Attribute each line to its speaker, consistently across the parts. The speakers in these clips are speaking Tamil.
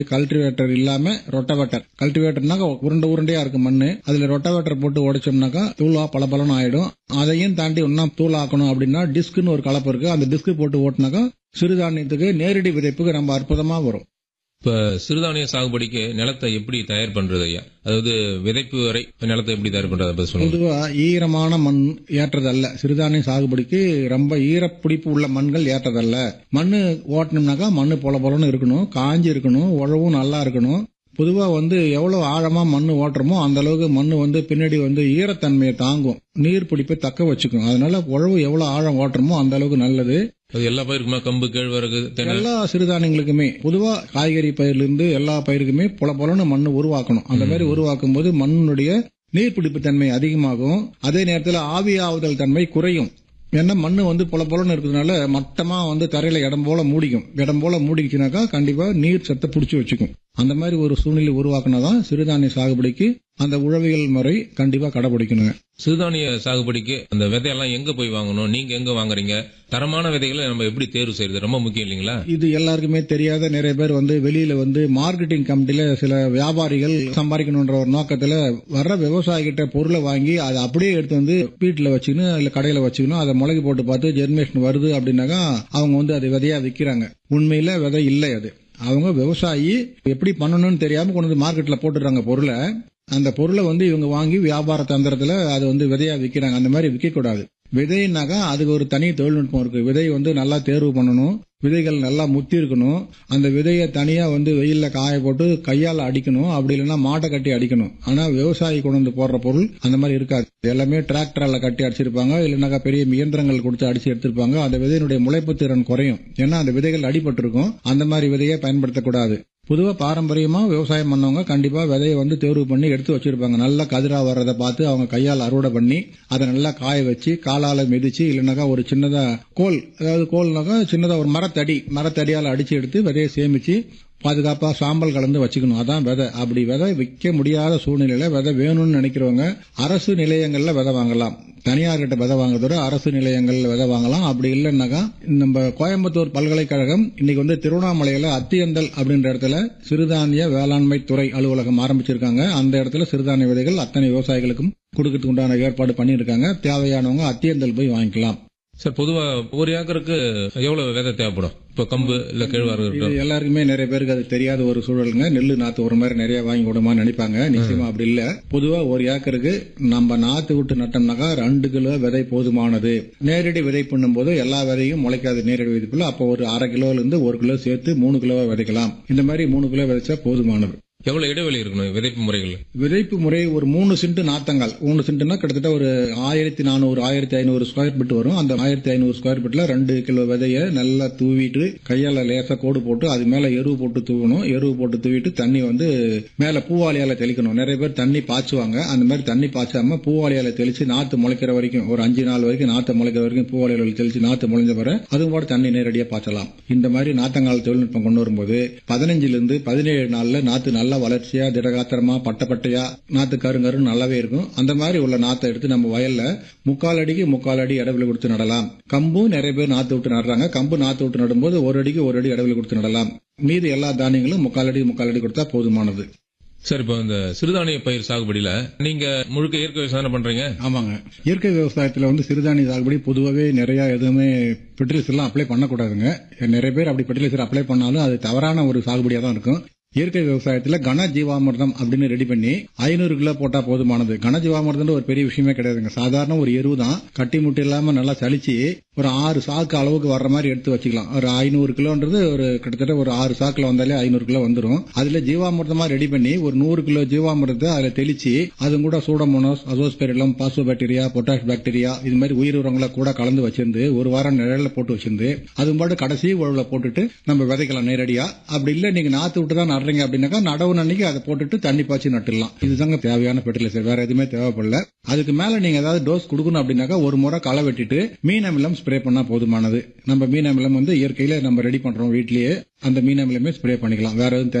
Speaker 1: கல்டிவேட்டர் இல்லாம ரொட்டவேட்டர் கல்டிவேட்டர்னாக்க உருண்டை உருண்டையா இருக்கு மண்ணு அதுல ரொட்டவேட்டர் போட்டு உடைச்சோம்னாக்கா தூளா பல ஆயிடும் அதையும் தாண்டி இன்னும் தூளாக்கணும் அப்படின்னா டிஸ்க்னு ஒரு கலப்பு இருக்கு அந்த டிஸ்க் போட்டு ஓட்டுனாக்கா சிறுதானியத்துக்கு நேரடி விதைப்புக்கு ரொம்ப அற்புதமா வரும்
Speaker 2: இப்ப சிறுதானிய சாகுபடிக்கு நிலத்தை எப்படி தயார் பண்றது ஐயா அதாவது விதைப்பு வரை நிலத்தை எப்படி தயார் பண்றது அதை பத்தி சொல்லுங்க
Speaker 1: பொதுவா ஈரமான மண் ஏற்றதல்ல சிறுதானிய சாகுபடிக்கு ரொம்ப ஈரப்பிடிப்பு உள்ள மண்கள் ஏற்றதல்ல மண்ணு ஓட்டணும்னாக்கா மண்ணு பொல பொலன்னு இருக்கணும் காஞ்சி இருக்கணும் உழவும் நல்லா இருக்கணும் பொதுவா வந்து எவ்வளவு ஆழமா மண்ணு ஓட்டுறோமோ அந்த அளவுக்கு மண்ணு வந்து பின்னாடி வந்து ஈரத்தன்மையை தாங்கும் நீர் பிடிப்பை தக்க வச்சுக்கும் அதனால உழவு எவ்வளவு ஆழம் ஓட்டுறோமோ அந்த அளவுக்கு நல்லது
Speaker 2: அது எல்லா பயிருக்குமா கம்பு கேழ்வரகு தென்னை
Speaker 1: எல்லா சிறுதானியங்களுக்குமே பொதுவா காய்கறி பயிர்ல இருந்து எல்லா பயிருக்குமே பொல பொலன்னு மண்ணு உருவாக்கணும் அந்த மாதிரி உருவாக்கும் போது மண்ணுடைய நீர்பிடிப்பு தன்மை அதிகமாகும் அதே நேரத்தில் ஆவியாவுதல் தன்மை குறையும் ஏன்னா மண்ணு வந்து பொல பொலன்னு இருக்கிறதுனால மட்டமா வந்து தரையில இடம் போல மூடிக்கும் இடம் போல மூடிக்குச்சுனாக்கா கண்டிப்பா நீர் சத்தை பிடிச்சி வச்சுக்கும் அந்த மாதிரி ஒரு சூழ்நிலை உருவாக்குனாதான் சிறுதானிய சாகுபடிக்கு அந்த உழவியல் முறை கண்டிப்பா கடைபிடிக்கணுங்க
Speaker 2: சிறுதானிய சாகுபடிக்கு அந்த விதையெல்லாம் எங்க போய் வாங்கணும் நீங்க எங்க வாங்குறீங்க தரமான விதைகளை நம்ம எப்படி தேர்வு செய்யறது ரொம்ப முக்கியம் இல்லைங்களா
Speaker 1: இது எல்லாருக்குமே தெரியாத நிறைய பேர் வந்து வெளியில வந்து மார்க்கெட்டிங் கம்பெனில சில வியாபாரிகள் சம்பாதிக்கணுன்ற ஒரு நோக்கத்துல வர்ற விவசாயிகிட்ட பொருளை வாங்கி அதை அப்படியே எடுத்து வந்து வீட்டுல வச்சுக்கணும் இல்ல கடையில வச்சுக்கணும் அதை முளைக்கு போட்டு பார்த்து ஜெர்மினேஷன் வருது அப்படின்னாக்கா அவங்க வந்து அதை விதையா விற்கிறாங்க உண்மையில விதை இல்லை அது அவங்க விவசாயி எப்படி பண்ணணும்னு தெரியாம கொண்டு வந்து மார்க்கெட்ல போட்டுறாங்க பொருளை அந்த பொருளை வந்து இவங்க வாங்கி வியாபார தந்திரத்துல அதை வந்து விதையா விற்கிறாங்க அந்த மாதிரி விற்க கூடாது விதைனாக்கா அதுக்கு ஒரு தனி தொழில்நுட்பம் இருக்கு விதை வந்து நல்லா தேர்வு பண்ணணும் விதைகள் நல்லா முத்தி இருக்கணும் அந்த விதையை தனியா வந்து வெயில்ல காய போட்டு கையால அடிக்கணும் அப்படி இல்லைன்னா மாட்டை கட்டி அடிக்கணும் ஆனா விவசாயி கொண்டு வந்து போடுற பொருள் அந்த மாதிரி இருக்காது எல்லாமே டிராக்டரால கட்டி அடிச்சிருப்பாங்க இல்லைனாக்கா பெரிய இயந்திரங்கள் கொடுத்து அடிச்சு எடுத்திருப்பாங்க அந்த விதையினுடைய முளைப்பு திறன் குறையும் ஏன்னா அந்த விதைகள் அடிபட்டிருக்கும் அந்த மாதிரி விதையை பயன்படுத்தக்கூடாது பொதுவா பாரம்பரியமா விவசாயம் பண்ணவங்க கண்டிப்பா விதையை வந்து தேர்வு பண்ணி எடுத்து வச்சிருப்பாங்க நல்லா கதிரா வர்றதை பார்த்து அவங்க கையால் அறுவடை பண்ணி அதை நல்லா காய வச்சு காலால மிதிச்சு இல்லைனாக்கா ஒரு சின்னதா கோல் அதாவது கோல்னாக்கா சின்னதா ஒரு மரத்தடி மரத்தடியால அடிச்சு எடுத்து விதையை சேமிச்சு பாதுகாப்பா சாம்பல் கலந்து வச்சுக்கணும் அதான் விதை அப்படி விதை விற்க முடியாத சூழ்நிலையில விதை வேணும்னு நினைக்கிறவங்க அரசு நிலையங்கள்ல விதை வாங்கலாம் தனியார் கிட்ட விதை வாங்குறதோட அரசு நிலையங்கள்ல விதை வாங்கலாம் அப்படி இல்லைன்னாக்கா நம்ம கோயம்புத்தூர் பல்கலைக்கழகம் இன்னைக்கு வந்து திருவண்ணாமலையில அத்தியந்தல் அப்படின்ற இடத்துல சிறுதானிய வேளாண்மை துறை அலுவலகம் ஆரம்பிச்சிருக்காங்க அந்த இடத்துல சிறுதானிய விதைகள் அத்தனை விவசாயிகளுக்கும் கொடுக்கறதுக்கு உண்டான ஏற்பாடு பண்ணியிருக்காங்க தேவையானவங்க அத்தியந்தல் போய் வாங்கிக்கலாம்
Speaker 2: சார் பொதுவா ஒரு ஏக்கருக்கு எவ்வளவு விதை தேவைப்படும் இப்ப கம்பு இல்ல கேழ்வரகு
Speaker 1: இது
Speaker 2: இருக்கட்டும்.
Speaker 1: எல்லாருக்குமே நிறைய பேருக்கு அது தெரியாத ஒரு சூழலுங்க நெல்லு நாத்து ஒரு மாதிரி நிறைய வாங்கி விடுமான்னு நினைப்பாங்க நிச்சயமா அப்படி இல்ல பொதுவா ஒரு ஏக்கருக்கு நம்ம நாத்து விட்டு நட்டோம்னாக்கா ரெண்டு கிலோ விதை போதுமானது நேரடி விதை பண்ணும்போது எல்லா விதையும் முளைக்காது நேரடி விதைப்புல அப்போ ஒரு அரை கிலோல இருந்து ஒரு கிலோ சேர்த்து மூணு கிலோவா விதைக்கலாம் இந்த மாதிரி மூணு கிலோ விதைச்சா போதுமானது
Speaker 2: எவ்வளவு இடைவெளி இருக்கணும் விதைப்பு முறைகள்
Speaker 1: விதைப்பு முறை ஒரு மூணு சென்ட் நாத்தங்கால் மூணு சென்ட்னா கிட்டத்தட்ட ஒரு ஆயிரத்தி நானூறு ஆயிரத்தி ஐநூறு ஸ்கொயர் ஃபீட் வரும் அந்த ஆயிரத்தி ஐநூறு ஸ்கொயர் ஃபீட்ல ரெண்டு கிலோ விதைய நல்லா தூவிட்டு கையால லேசா கோடு போட்டு அது மேல எருவு போட்டு தூவணும் எருவு போட்டு தூவிட்டு தண்ணி வந்து மேல பூவாளியால தெளிக்கணும் நிறைய பேர் தண்ணி பாய்ச்சுவாங்க அந்த மாதிரி தண்ணி பாய்ச்சாம பூவாளியால தெளிச்சு நாத்து முளைக்கிற வரைக்கும் ஒரு அஞ்சு நாள் வரைக்கும் நாத்து முளைக்கிற வரைக்கும் பூவாளியால தெளிச்சு நாத்து முளைஞ்ச பிறகு அதுவும் கூட தண்ணி நேரடியா பாய்ச்சலாம் இந்த மாதிரி நாத்தங்கால் தொழில்நுட்பம் கொண்டு வரும்போது பதினஞ்சுல இருந்து பதினேழு நாள்ல நாத்து நல்லா வளர்ச்சியா திடகாத்திரமா பட்ட பட்டையா நாத்து கருங்கரு நல்லாவே இருக்கும் அந்த மாதிரி உள்ள நாத்தை எடுத்து நம்ம வயல்ல முக்கால் அடிக்கு முக்கால் அடி இடவில் கொடுத்து நடலாம் கம்பும் நிறைய பேர் நாத்து விட்டு நடுறாங்க கம்பு நாத்து விட்டு நடும்போது ஒரு அடிக்கு ஒரு அடி இடவில் கொடுத்து நடலாம் மீதி எல்லா தானியங்களும் முக்கால் அடி முக்கால் அடி கொடுத்தா போதுமானது
Speaker 2: சார் இப்போ இந்த சிறுதானிய பயிர் சாகுபடியில நீங்க முழுக்க இயற்கை விவசாயம் தானே பண்றீங்க
Speaker 1: ஆமாங்க இயற்கை விவசாயத்துல வந்து சிறுதானிய சாகுபடி பொதுவாகவே நிறைய எதுவுமே ஃபெர்டிலைசர் எல்லாம் அப்ளை பண்ணக்கூடாதுங்க நிறைய பேர் அப்படி ஃபெர்டிலைசர் அப்ளை பண்ணாலும் அது தவறான ஒரு சாகுபடியா தான் இருக்கும் இயற்கை விவசாயத்துல கன ஜீவாமிர்தம் அப்படின்னு ரெடி பண்ணி ஐநூறு கிலோ போட்டா போதுமானது கன ஜீவாமிர்தம் ஒரு பெரிய விஷயமே கிடையாதுங்க சாதாரண ஒரு எருவு தான் கட்டி முட்டி இல்லாம நல்லா சலிச்சு ஒரு ஆறு சாக்கு அளவுக்கு வர்ற மாதிரி எடுத்து வச்சுக்கலாம் ஒரு ஐநூறு கிலோன்றது ஒரு கிட்டத்தட்ட ஒரு ஆறு சாக்குல வந்தாலே ஐநூறு கிலோ வந்துடும் அதுல ஜீவாமிர்தமா ரெடி பண்ணி ஒரு நூறு கிலோ ஜீவாமிர்தத்தை அதுல தெளிச்சு அது கூட pseudomonas azospirillum phospho bacteria potash bacteria இது மாதிரி உயிர் உரங்களை கூட கலந்து வச்சிருந்து ஒரு வாரம் நிழல்ல போட்டு வச்சிருந்து அது பாட்டு கடைசி உழவுல போட்டுட்டு நம்ம விதைக்கலாம் நேரடியா அப்படி இல்ல நீங்க நாத்து விட்டு தான் நடுறீங்க அப்படின்னாக்கா நடவு அன்னைக்கு அதை போட்டுட்டு தண்ணி பாய்ச்சி நட்டுடலாம் இதுதாங்க தேவையான ஃபெர்டிலைசர் வேற எதுவுமே தேவைப்படல அதுக்கு மேல நீங்க ஏதாவது டோஸ் கொடுக்கணும் அப்படின்னாக்கா ஒரு முறை களை வெட்டிட்டு மீன் அமிலம் ஸ்ப்ரே பண்ணா போதுமானது நம்ம மீன் அமிலம் வந்து இயற்கையில நம்ம ரெடி பண்றோம் வீட்லயே அந்த மீன் அமிலமே ஸ்ப்ரே பண்ணிக்கலாம் வேற எதுவும் தேவையில்ல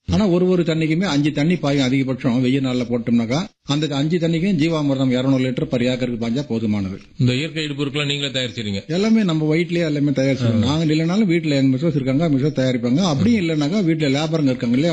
Speaker 1: ஆனா ஒரு ஒரு தண்ணிக்குமே அஞ்சு தண்ணி பாயும் அதிகபட்சம் வெயில் நாள்ல போட்டோம்னாக்கா அந்த அஞ்சு தண்ணிக்கும் ஜீவாமிர்தம் 200 லிட்டர் பர் ஏக்கருக்கு பாஞ்சா போதுமானது
Speaker 2: இந்த இயற்கை இடுப்பொருட்களை நீங்களே தயாரிச்சிருங்க
Speaker 1: எல்லாமே நம்ம வயிட்லயே எல்லாமே தயாரிச்சிருக்கோம் நாங்க இல்லைனாலும் வீட்டுல எங்க மிஸ்ஸஸ் இருக்காங்க மிஸ்ஸஸ் தயாரிப்பாங்க அப்படியும் இல்லைனாக்கா வீட்டுல லேபருங்க இருக்காங்க இல்லையா